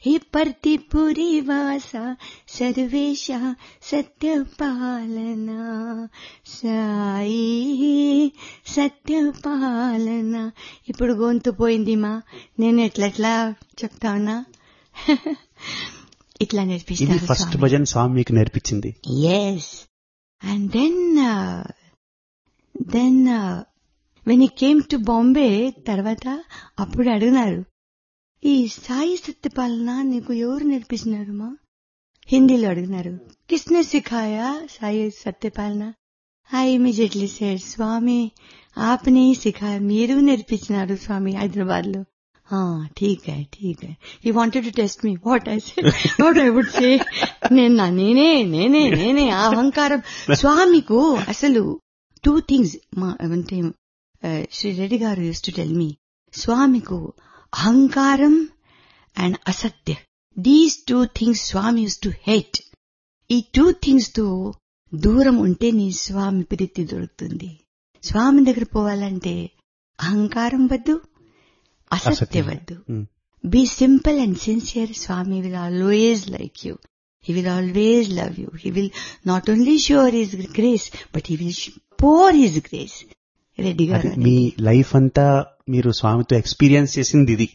హే పర్తిపురి వాస సర్వేశ సత్యపాలన సాయి సత్యపాలన ఇప్పుడు గొంతు పోయింది మా నేను ఎట్లా ఎట్లా చెప్తా ఉన్నా ఇట్లా ఇది నేర్పిస్తారు ఫస్ట్ స్వామి. భజన్ స్వామి మీకు నేర్పించింది Yes. And then, uh, then, uh, when he came to Bombay, తర్వాత అప్పుడు అడిగినారు ఈ సాయి సత్యపాలన నీకు ఎవరు నేర్పించినారు మా హిందీలో అడిగినారు కిస్నే సిఖాయా Sai Satyapalana I immediately said Swami ఆపనే సిఖాయా మీరు నేర్పించినారు స్వామి హైదరాబాద్ లో ఠీక్ హై ఠీక్ హై he wanted to test me what I say what I would say నేను నా- నేనే నేనే నేనే ఆ అహంకారం స్వామికు అసలు టూ థింగ్స్ మా అంటే ఆ, శ్రీ రెడ్డి గారు యూస్ టు టెల్ మీ స్వామికు అహంకారం అండ్ అసత్య these two things Swami used to hate ఈ టూ థింగ్స్ తో దూరం ఉంటే నీ స్వామి ప్రీతి దొరుకుతుంది స్వామి దగ్గర పోవాలంటే అహంకారం వద్దు అసత్య అసత్యం. వద్దు ఉమ్. Be simple and sincere. Swami will always like you. He will always love you. He will not only show His grace, but He will sh- pour His grace. Reddy గారు అది మీ లైఫ్ అంతా మీరు స్వామితో ఎక్స్పీరియన్స్ చేసింది ఇది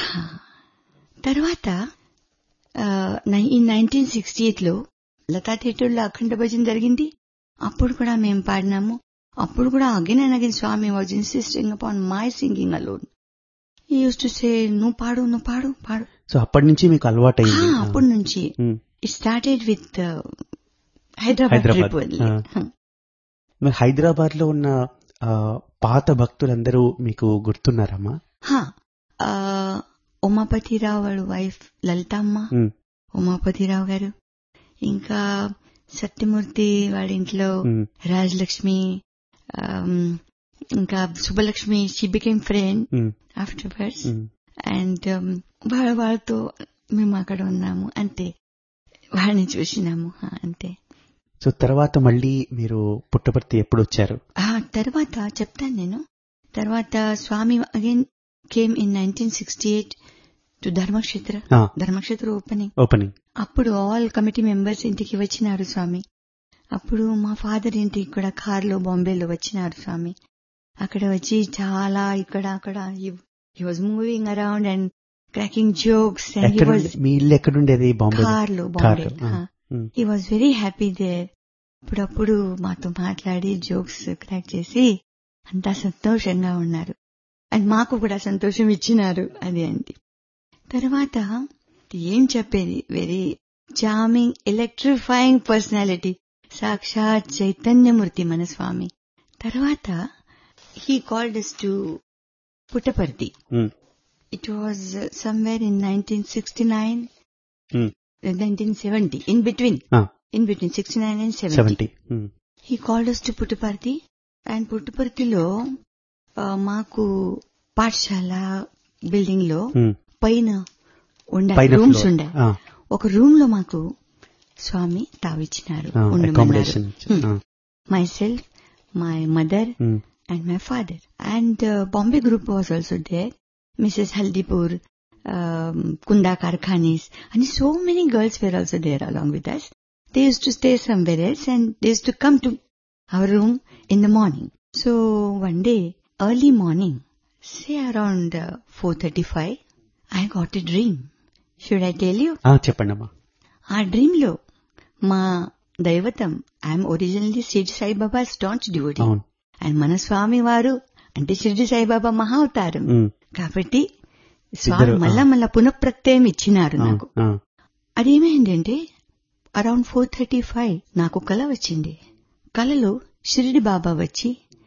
తర్వాత ఆ, నై- ఈ నైన్టీన్ సిక్స్టీ ఎయిట్ లో లతా థియేటర్లో అఖండ భజన జరిగింది అప్పుడు కూడా మేము పాడినాము అప్పుడు కూడా again and again Swami was insisting upon my singing alone used to say నువ్వు పాడు నువ్వు పాడు పాడు సో అప్పటి నుంచి మీకు అలవాటైంది ఆ, అప్పటి నుంచి um. It started with Hyderabad Hyderabad, trip వదిలి ఆ. మరి హైదరాబాద్ లో ఉన్న ఆ, పాత భక్తులందరూ మీకు గుర్తున్నారమ్మా హా, ఆ, ఉమాపతిరావు వాడు వైఫ్ లలితమ్మ ఉమ్, ఉమాపతిరావు గారు ఇంకా సత్యమూర్తి వాడి ఇంట్లో ఉమ్, రాజలక్ష్మి ఆమ్, ఇంకా Subbalakshmi she became friend um, afterwards um. And వాళ్ళ వాళ్ళతో మేము అక్కడ ఉన్నాము అంతే వాళ్ళని చూసినాము హా, అంతే సో తర్వాత మళ్ళీ మీరు పుట్టపర్తి ఎప్పుడు వచ్చారు ఆ తర్వాత చెప్తాను నేను తర్వాత Swami again came in nineteen sixty eight to Dharmakshetra ఆ, ధర్మక్షేత్ర ఓపెనింగ్ ఓపెనింగ్ అప్పుడు ఆల్ కమిటీ మెంబర్స్ ఇంటికి వచ్చినారు స్వామి అప్పుడు మా ఫాదర్ ఇంటికి కూడా కార్లో బాంబేలో వచ్చినారు స్వామి అక్కడ వచ్చి చాలా ఇక్కడ అక్కడ he was moving around and cracking jokes and he ఎక్కడ వాజ్ మీ ఇల్లు ఎక్కడుండేది బాంబే కార్లో car Bombay he was very happy there అప్పుడప్పుడు మాతో మాట్లాడి జోక్స్ క్రాక్ చేసి అంతా సంతోషంగా ఉన్నారు అండ్ మాకు కూడా సంతోషం ఇచ్చినారు అది అండి తర్వాత ఏం చెప్పేది వెరీ చామింగ్ ఎలక్ట్రిఫైయింగ్ పర్సనాలిటీ సాక్షాత్ చైతన్యమూర్తి మన స్వామి తర్వాత he called us to Puttaparthi it was somewhere in nineteen sixty nine nineteen seventy in between in between sixty nine and seventy seventy he called us to Puttaparthi and పుట్టపర్తిలో ఆ, మాకు పాఠశాల building లో పైన ఉండే పైన రూమ్స్ floor. ఉండే ఆ, ఒక రూమ్ లో మాకు స్వామి తావిచ్చినారు ఆ, ఉండమన్నారు accommodation. ఆ, myself my mother um, and my father. And uh, Bombay group was also there. Mrs. Haldipur, um, Kunda Karkhanis, and so many girls were also there along with us. They used to stay somewhere else and they used to come to our room in the morning. So one day, early morning, say around uh, 4.35, I got a dream. Should I tell you? ఆ, చెప్పండి అమ్మా ఆ dream లో మా దైవతం I am originally Shirdi Sai Baba staunch devotee అవును and మన స్వామి వారు అంటే షిర్డి సాయిబాబా మహా అవతారం ఉమ్, కాబట్టి స్వామి ఇద్దరు, ఆ. మళ్ళా మళ్ళా పునఃప్రత్యయం ఇచ్చినారు ఆ, నాకు ఆ, అదేమైందంటే అరౌండ్ ఫోర్ థర్టీ ఫైవ్ నాకు కల వచ్చింది కలలో షిరిడి బాబా వచ్చి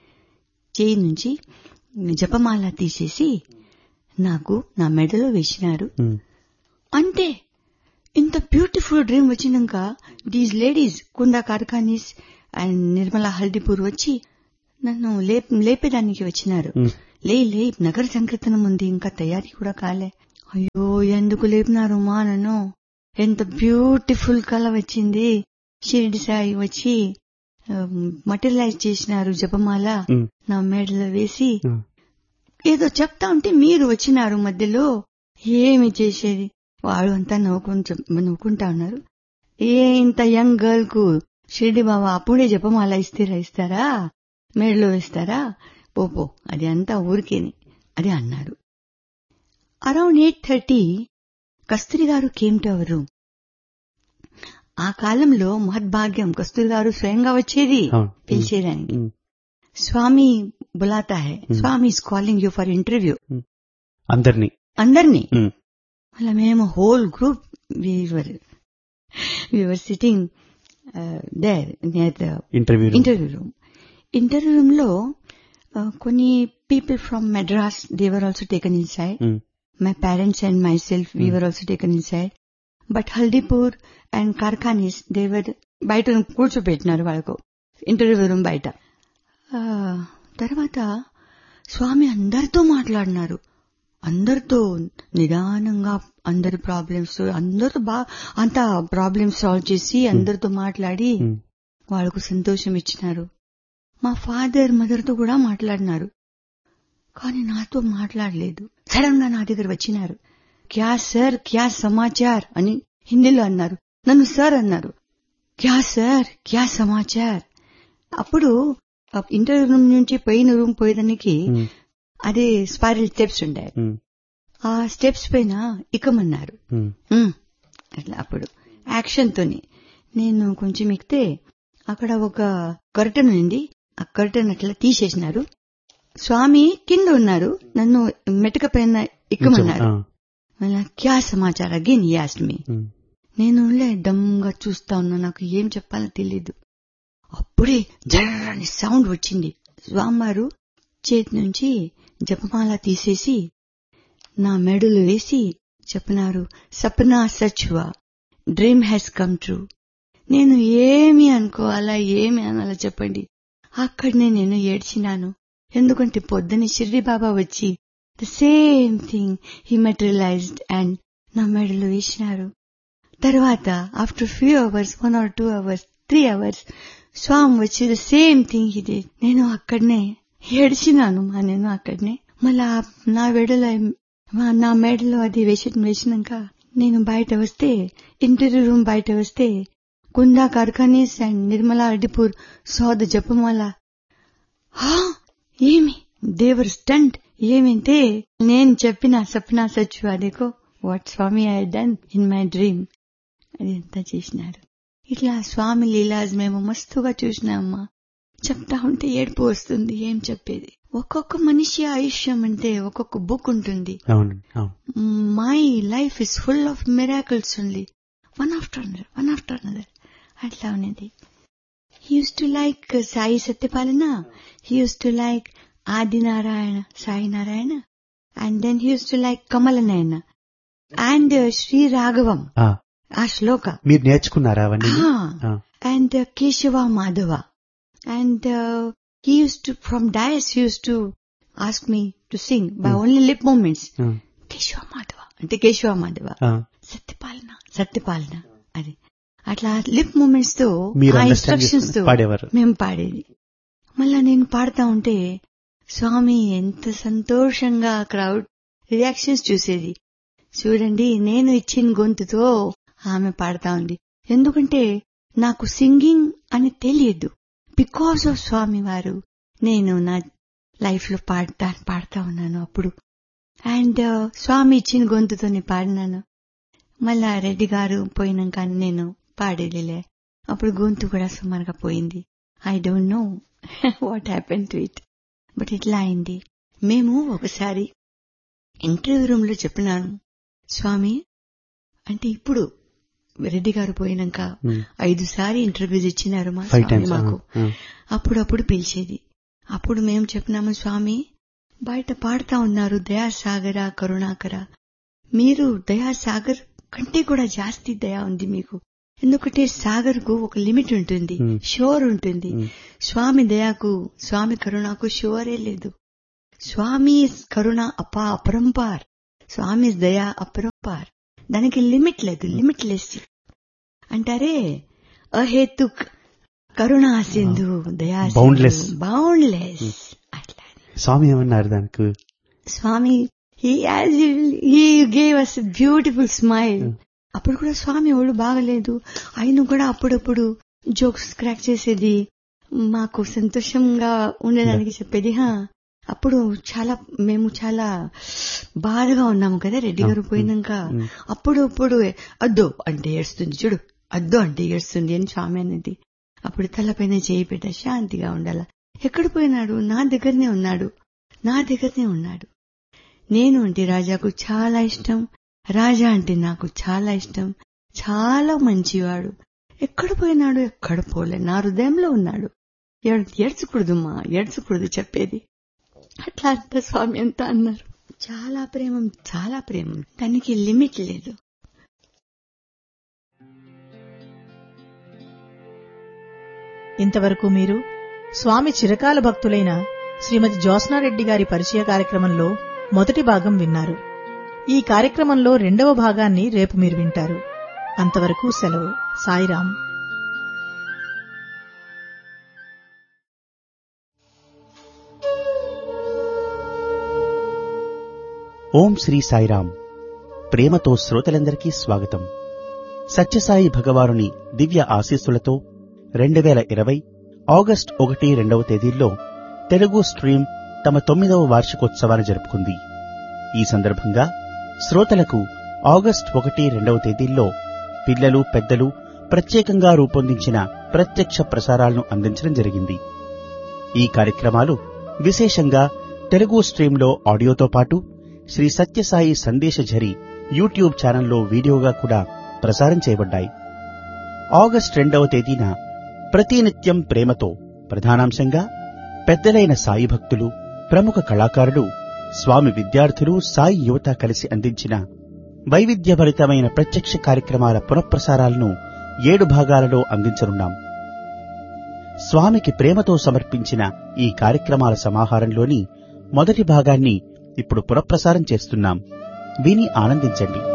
చేయి నుంచి జపమాల తీసేసి నాకు నా మెడలో వేసినారు ఉమ్, అంతే ఇంత బ్యూటిఫుల్ డ్రీమ్ వచ్చినాక these ladies Kunda Karkhanis and Nirmala Haldipur వచ్చి నన్ను లేప్- లేపేదానికి వచ్చినారు ఉమ్, లే లే నగర సంకీర్తనం ఉంది ఇంకా తయారీ కూడా కాలే అయ్యో ఎందుకు లేపినారు మా నన్ను ఎంత బ్యూటిఫుల్ కళ వచ్చింది షిరిడి సాయి వచ్చి మటీరియలైజ్ చేసినారు జపమాల ఉమ్, నా మెడలో వేసి ఆ, ఏదో చెప్తా ఉంటే మీరు వచ్చినారు మధ్యలో ఏమి చేసేది వాడు అంతా నవ్వుకుంటూ నవ్వుకుంటా ఉన్నారు ఏ ఇంత యంగ్ గర్ల్ కు షిరిడి బాబా అప్పుడే జపమాల ఇస్తారా ఇస్తారా మేడలో ఇస్తారా పోపో అది అంతా ఊరికేని అది అన్నారు అరౌండ్ ఎయిట్ థర్టీ కస్తూరి గారు కేమ్ టు అవర్ రూమ్ ఆ కాలంలో మహద్భాగ్యం కస్తూరి గారు స్వయంగా వచ్చేది అవును. పిలిచేదానికి ఉమ్. స్వామి బులాతా హై Hmm. Swami is calling you for interview అందరినీ అందరినీ ఉమ్. మళ్ళీ మేము whole group we were we were sitting there near the interview interview room interview room లో కొన్ని people from Madras they were also taken inside um. My parents and myself we were also taken inside but Haldipur and Karkhanis they were బయట కూర్చోబెట్టినారు వాళ్ళకు interview room బయట ఆ, తర్వాత స్వామి అందరితో మాట్లాడినారు అందరితో నిదానంగా అందరి ప్రాబ్లమ్స్ అందరితో బాగా అంత ప్రాబ్లమ్స్ సాల్వ్ చేసి అందరితో మాట్లాడి ఉమ్. వాళ్ళకు సంతోషం ఇచ్చినారు మా ఫాదర్ మదర్ తో కూడా మాట్లాడినారు కానీ నాతో మాట్లాడలేదు సడన్ గా నా దగ్గర వచ్చినారు క్యా సర్ క్యా సమాచార్ అని హిందీలో అన్నారు నన్ను సార్ అన్నారు క్యా సార్ క్యా సమాచార్ అప్పుడు ఇంటర్వ్యూ రూమ్ నుంచి పోయిన రూమ్ పోయేదానికి ఉమ్. అదే స్పైరల్ స్టెప్స్ ఉండే ఉమ్. ఆ స్టెప్స్ పైన ఇక్కమన్నారు ఉమ్. ఉమ్, అట్లా అప్పుడు యాక్షన్ తోని నేను కొంచెం ఎక్కితే అక్కడ ఒక కర్టన్ ఉంది ఆ కర్టన్ అట్లా తీసేసినారు స్వామి కింద ఉన్నారు నన్ను మెటక పైన ఇక్కమన్నారు ఆ. మళ్ళా క్యా సమాచారం అగైన్ యాస్ట్ మీ ఉమ్. నేను దమ్గా చూస్తా ఉన్నా నాకు ఏం చెప్పాలో తెలీదు అప్పుడే జర్రని సౌండ్ వచ్చింది స్వామివారు చేతి నుంచి జపమాల తీసేసి నా మెడలు వేసి చెప్పినారు సప్నా సచ్వా డ్రీమ్ హ్యాస్ కమ్ ట్రూ నేను ఏమి అనుకోవాలా ఏమి అనాలా చెప్పండి అక్కడనే నేను ఏడ్చినాను ఎందుకంటే పొద్దున షిర్డి బాబా వచ్చి the same thing he materialised and నా మెడలు వేసినారు తర్వాత after few hours one or two hours three hours Swami వచ్చి ద సేమ్ థింగ్ ఇది నేను అక్కడనే ఏడ్చినాను మా నేను అక్కడనే మళ్ళా నా వెడల మా- నా మెడలో అది వేసి వేసినాక నేను బయట వస్తే ఇంటర్వ్యూ రూమ్ బయట వస్తే కుందా కార్ఖానీస్ అండ్ నిర్మలా అడ్డిపూర్ సోద జపమాల హా ఏమి దేవర్ స్టంట్ ఏమంటే నేను చెప్పిన సప్నా సచ్చు అదేకో what Swami I done in my dream అది అంతా చేసినారు ఇట్లా స్వామి లీలాజ్ మేము మస్తుగా చూసినామమ్మా చెప్తా ఉంటే ఏడుపు వస్తుంది ఏం చెప్పేది ఒక్కొక్క మనిషి ఆయుష్యం అంటే ఒక్కొక్క బుక్ ఉంటుంది అవును అవును my life is full of miracles only one after another one after another అట్లా ఉన్నది he used to like Sai Satyapalana he used to like Adinarayana Sai Narayana and then he used to like Kamalanayana and Shri Raghavam ఆ, ఆ శ్లోక మీరు నేర్చుకున్నారా అవన్నీ ఆ, and uh, Keshava Madhava. And uh, he used to, from Dias, he used to ask me to sing by only lip movements. ఆ, కేశవ మాధవ అంటే కేశవ మాధవ ఆ. సత్యపాలన సత్యపాలన అది అట్లా లిప్ మూమెంట్స్ తో మీరు ఆ అండర్స్టాండ్ ఇన్స్ట్రక్షన్స్ తో చేసుకుని పాడేవారు మేము పాడేది మళ్ళా నేను పాడుతా ఉంటే స్వామి ఎంత సంతోషంగా క్రౌడ్ రియాక్షన్స్ చూసేది చూడండి నేను ఇచ్చిన గొంతుతో ఆమె పాడుతా ఉంది ఎందుకంటే నాకు సింగింగ్ అని తెలియదు బికాస్ ఆఫ్ స్వామి వారు నేను నా లైఫ్ లో పాడతా పాడుతా ఉన్నాను అప్పుడు అండ్ స్వామి ఇచ్చిన గొంతుతోనే పాడినాను మళ్ళా రెడ్డి గారు పోయినాక నేను పాడేదిలే అప్పుడు గొంతు కూడా సుమారుగా పోయింది I don't know what happen to it but ఇట్లా అయింది మేము ఒకసారి ఇంటర్వ్యూ రూమ్ లో చెప్పినాను స్వామి అంటే ఇప్పుడు రెడ్డి గారు పోయినాక ఉమ్. ఐదు సారి ఇంటర్వ్యూస్ ఇచ్చినారు మా ఫైవ్ స్వామి టైమ్స్ మాకు ఆ, అప్పుడప్పుడు పిలిచేది అప్పుడు మేము చెప్పినాము స్వామి బయట పాడుతా ఉన్నారు దయాసాగర కరుణాకర మీరు దయాసాగర్ కంటే కూడా జాస్తి దయా ఉంది మీకు ఎందుకంటే సాగర్ కు ఒక లిమిట్ ఉంటుంది Hmm. షోర్ ఉంటుంది ఉమ్. స్వామి దయాకు స్వామి కరుణకు షోరే లేదు స్వామి కరుణ అపా అపరంపార్ స్వామి దయా అపరంపార్ దానికి లిమిట్ లేదు లిమిట్ లెస్ అంటారే అహేతుక్ కరుణా సింధు దయా Boundless. బౌండ్లెస్ అట్లా స్వామి ఏమన్నారు దానికి Swami he he gave us beautiful smile అప్పుడు కూడా స్వామి ఒళ్ళు బాగలేదు ఆయన కూడా అప్పుడప్పుడు జోక్స్ క్రాక్ చేసేది మాకు సంతోషంగా ఉండడానికి చెప్పేది హా అప్పుడు చాలా మేము చాలా బాధగా ఉన్నాము కదా రెడ్డి గారు పోయినాక Mm. అప్పుడు అప్పుడు అద్దో అంటే ఏడుస్తుంది చూడు అద్దో అంటే ఏడుస్తుంది అని స్వామి అనేది అప్పుడు తలపైన చేయి పెట్ట శాంతిగా ఉండాల ఎక్కడ పోయినాడు నా దగ్గరనే ఉన్నాడు నా దగ్గరనే ఉన్నాడు నేను అంటే రాజాకు చాలా ఇష్టం రాజా అంటే నాకు చాలా ఇష్టం చాలా మంచివాడు ఎక్కడ పోయినాడు ఎక్కడ పోలే నా హృదయంలో ఉన్నాడు ఏడ్- ఏడ్చకూడదుమ్మా ఏడ్చకూడదు చెప్పేది అట్లా అంత స్వామి అంతా అన్నారు చాలా ప్రేమ చాలా ప్రేమ దానికి లిమిట్ లేదు ఇంతవరకు మీరు స్వామి చిరకాల భక్తులైన శ్రీమతి జ్యోత్స్నారెడ్డి గారి పరిచయ కార్యక్రమంలో మొదటి భాగం విన్నారు ఈ కార్యక్రమంలో రెండవ భాగాన్ని రేపు మీరు వింటారు అంతవరకు సెలవు సాయిరాం ఓం శ్రీ సాయిరాం ప్రేమతో శ్రోతలందరికీ స్వాగతం సత్యసాయి భగవానుని దివ్య ఆశీస్సులతో రెండు వేల ఇరవై ఆగస్ట్ ఒకటి రెండవ తేదీల్లో తెలుగు స్ట్రీమ్ తమ తొమ్మిదవ వార్షికోత్సవాన్ని జరుపుకుంది ఈ సందర్భంగా శ్రోతలకు ఆగస్ట్ ఒకటి రెండవ తేదీల్లో పిల్లలు పెద్దలు ప్రత్యేకంగా రూపొందించిన ప్రత్యక్ష ప్రసారాలను అందించడం జరిగింది ఈ కార్యక్రమాలు విశేషంగా తెలుగు స్ట్రీమ్లో ఆడియోతో పాటు శ్రీ సత్యసాయి సందేశఝరి యూట్యూబ్ ఛానల్లో వీడియోగా కూడా ప్రసారం చేయబడ్డాయి ఆగస్ట్ రెండవ తేదీన ప్రతినిత్యం ప్రేమతో ప్రధానాంశంగా పెద్దలైన సాయి భక్తులు ప్రముఖ కళాకారులు స్వామి విద్యార్థులు సాయి యువత కలిసి అందించిన వైవిధ్యభరితమైన ప్రత్యక్ష కార్యక్రమాల పునఃప్రసారాలను ఏడు భాగాలలో అందించనున్నాం స్వామికి ప్రేమతో సమర్పించిన ఈ కార్యక్రమాల సమాహారంలోని మొదటి భాగాన్ని ఇప్పుడు పునఃప్రసారం చేస్తున్నాం విని ఆనందించండి